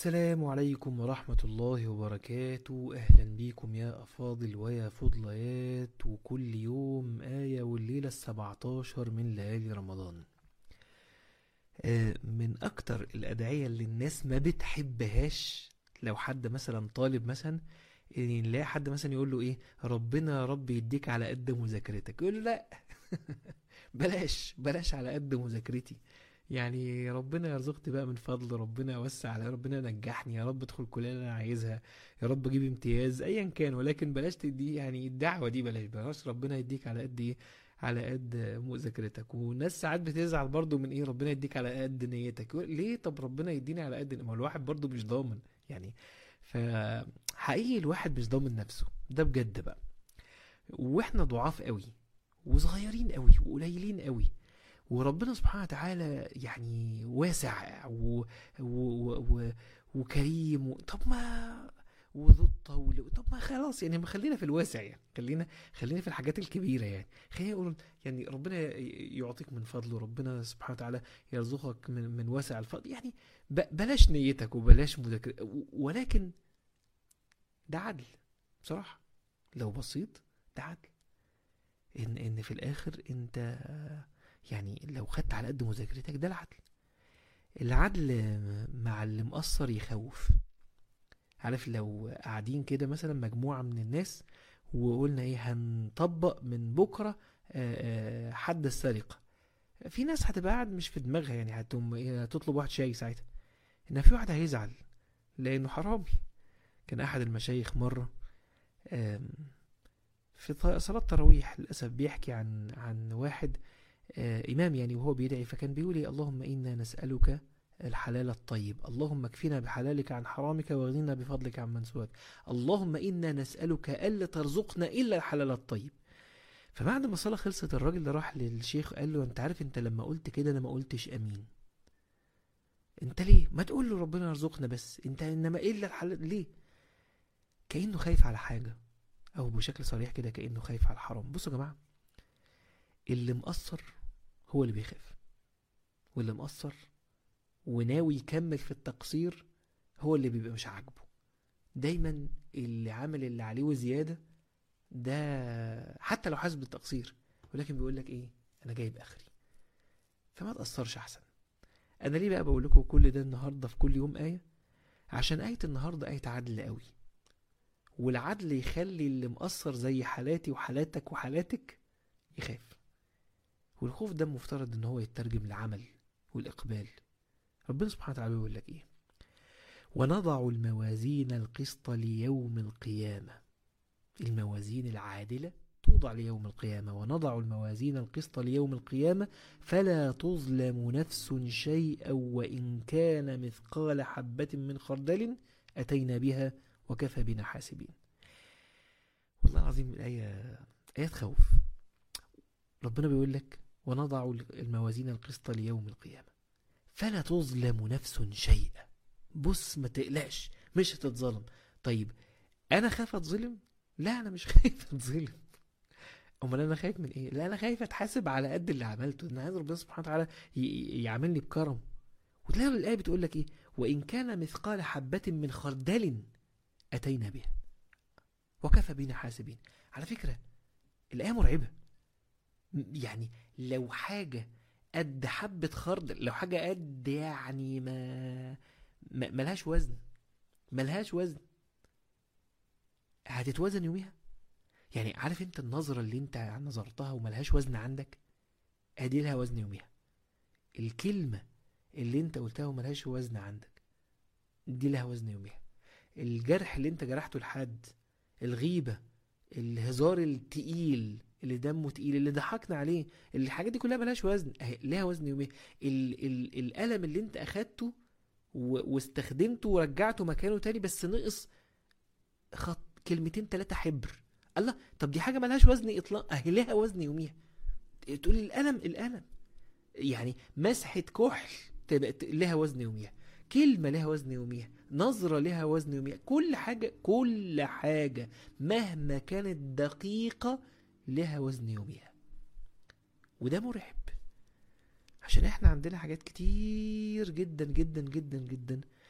السلام عليكم ورحمة الله وبركاته أهلا بيكم يا أفاضل ويا فضليات وكل يوم آية والليلة السبعتاشر من ليالي رمضان آه، من أكتر الأدعية اللي الناس ما بتحبهاش لو حد مثلا طالب مثلا إن نلاقي حد مثلا يقول له إيه ربنا يا رب يديك على قد مذاكرتك يقول له لأ بلاش بلاش على قد مذاكرتي يعني ربنا يرزقني بقى من فضل ربنا يوسع عليا ربنا ينجحني يا رب ادخل الكليه اللي انا عايزها يا رب اجيب امتياز ايا كان ولكن بلاش تدي يعني الدعوه دي بلاش بلاش ربنا يديك على قد ايه على قد مذاكرتك والناس ساعات بتزعل برضو من ايه ربنا يديك على قد نيتك يقول ليه طب ربنا يديني على قد ما هو الواحد برضو مش ضامن يعني فحقيقي الواحد مش ضامن نفسه ده بجد بقى واحنا ضعاف قوي وصغيرين قوي وقليلين قوي وربنا سبحانه وتعالى يعني واسع و... و... و... وكريم و... طب ما وذو الطول طب ما خلاص يعني ما خلينا في الواسع يعني خلينا خلينا في الحاجات الكبيره يعني خلينا نقول يعني ربنا ي- يعطيك من فضله ربنا سبحانه وتعالى يرزقك من, من واسع الفضل يعني ب... بلاش نيتك وبلاش مذاكره و- ولكن ده عدل بصراحه لو بصيت ده عدل ان ان في الاخر انت يعني لو خدت على قد مذاكرتك ده العدل العدل مع اللي مقصر يخوف عارف لو قاعدين كده مثلا مجموعة من الناس وقلنا ايه هنطبق من بكرة آه، آه، حد السرقة في ناس هتبقى قاعد مش في دماغها يعني هتقوم إيه، هتطلب واحد شاي ساعتها انما في واحد هيزعل لانه حرامي كان احد المشايخ مرة آم، في ط- صلاة تراويح للأسف بيحكي عن عن واحد آه، إمام يعني وهو بيدعي فكان بيقول إيه اللهم إنا نسألك الحلال الطيب اللهم اكفنا بحلالك عن حرامك واغننا بفضلك عن من سواك اللهم إنا نسألك ألا ترزقنا إلا الحلال الطيب فبعد ما الصلاة خلصت الراجل ده راح للشيخ قال له أنت عارف أنت لما قلت كده أنا ما قلتش أمين أنت ليه ما تقول له ربنا يرزقنا بس أنت إنما إلا الحلال ليه كأنه خايف على حاجة أو بشكل صريح كده كأنه خايف على الحرام بصوا يا جماعة اللي مقصر هو اللي بيخاف واللي مقصر وناوي يكمل في التقصير هو اللي بيبقى مش عاجبه دايما اللي عامل اللي عليه وزيادة ده حتى لو حاسس بالتقصير ولكن بيقول لك ايه انا جايب اخري فما تأثرش احسن انا ليه بقى بقول لكم كل ده النهارده في كل يوم آية عشان آية النهارده آية عدل قوي والعدل يخلي اللي مقصر زي حالاتي وحالاتك وحالاتك يخاف والخوف ده مفترض ان هو يترجم لعمل والاقبال ربنا سبحانه وتعالى بيقول لك ايه ونضع الموازين القسط ليوم القيامة الموازين العادلة توضع ليوم القيامة ونضع الموازين القسط ليوم القيامة فلا تظلم نفس شيئا وإن كان مثقال حبة من خردل أتينا بها وكفى بنا حاسبين والله العظيم الآية آية تخوف ربنا بيقول لك ونضع الموازين القسط ليوم القيامة فلا تظلم نفس شيئا بص ما تقلقش مش هتتظلم طيب انا خايف اتظلم لا انا مش خايف اتظلم امال انا خايف من ايه لا انا خايف اتحاسب على قد اللي عملته انا عايز ربنا سبحانه وتعالى ي- يعاملني بكرم وتلاقي الايه بتقول لك ايه وان كان مثقال حبه من خردل اتينا بها وكفى بنا حاسبين على فكره الايه مرعبه م- يعني لو حاجه قد حبة خردل لو حاجة قد يعني ما ما- ملهاش وزن ملهاش وزن هتتوزن يوميها يعني عارف انت النظرة اللي انت نظرتها وملهاش وزن عندك ادي لها وزن يوميها الكلمة اللي انت قلتها وملهاش وزن عندك دي لها وزن يوميها الجرح اللي انت جرحته لحد الغيبة الهزار التقيل اللي دمه تقيل اللي ضحكنا عليه الحاجات دي كلها ملهاش وزن أهي ليها وزن يوميا ال ال الألم اللي انت أخدته و- واستخدمته ورجعته مكانه تاني بس نقص خط كلمتين تلاتة حبر الله طب دي حاجة ملهاش وزن إطلاق أهي ليها وزن يوميها تقول الألم الألم يعني مسحة كحل تبقى ت- لها وزن يوميها كلمة لها وزن يوميها نظرة لها وزن يوميها كل حاجة كل حاجة مهما كانت دقيقة لها وزن يوميها وده مرعب عشان احنا عندنا حاجات كتير جدا جدا جدا جدا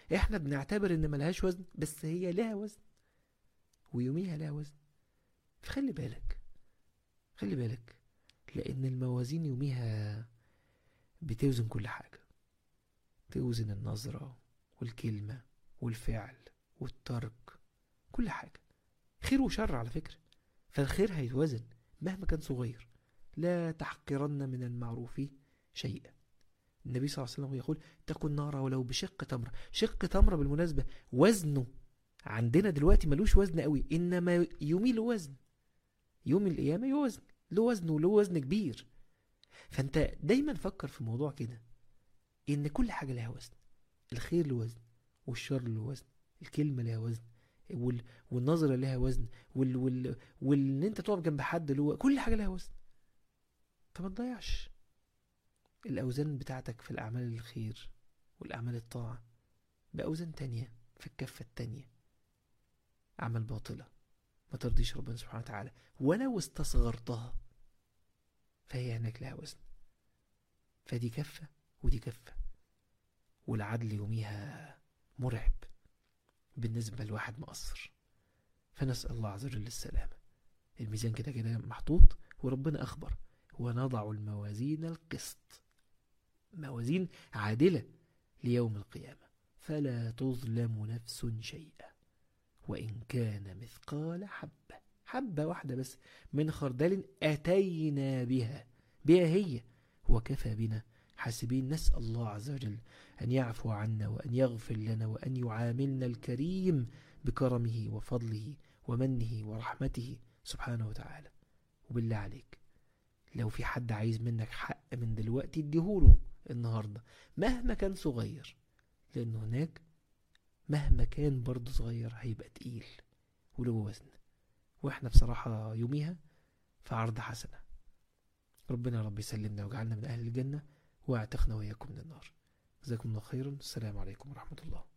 احنا بنعتبر ان ملهاش وزن بس هي لها وزن ويوميها لها وزن فخلي بالك خلي بالك لان الموازين يوميها بتوزن كل حاجة توزن النظرة والكلمة والفعل والترك كل حاجة خير وشر على فكرة فالخير هيتوزن مهما كان صغير لا تحقرن من المعروف شيئا النبي صلى الله عليه وسلم يقول اتقوا النار ولو بشق تمرة شق تمرة بالمناسبة وزنه عندنا دلوقتي ملوش وزن قوي إنما يومي له وزن يوم القيامة يوزن له وزن وله وزن كبير فأنت دايما فكر في موضوع كده إن كل حاجة لها وزن الخير له وزن والشر له وزن الكلمة لها وزن وال... والنظرة لها وزن وال... وال... وان انت تقف جنب حد له كل حاجة لها وزن فما تضيعش الأوزان بتاعتك في الأعمال الخير والأعمال الطاعة بأوزان تانية في الكفة التانية أعمال باطلة ما ترضيش ربنا سبحانه وتعالى ولو استصغرتها فهي هناك لها وزن فدي كفة ودي كفة والعدل يوميها مرعب بالنسبة لواحد مقصر فنسأل الله عز وجل السلامة الميزان كده كده محطوط وربنا أخبر ونضع الموازين القسط موازين عادلة ليوم القيامة فلا تظلم نفس شيئا وإن كان مثقال حبة حبة واحدة بس من خردل أتينا بها بها هي وكفى بنا حاسبين نسأل الله عز وجل أن يعفو عنا وأن يغفر لنا وأن يعاملنا الكريم بكرمه وفضله ومنه ورحمته سبحانه وتعالى وبالله عليك لو في حد عايز منك حق من دلوقتي اديهوله النهاردة مهما كان صغير لأنه هناك مهما كان برضه صغير هيبقى تقيل وله وزن واحنا بصراحة يوميها في عرض حسنة ربنا رب يسلمنا ويجعلنا من أهل الجنة واعتقنا وإياكم من النار جزاكم الله خيرا السلام عليكم ورحمة الله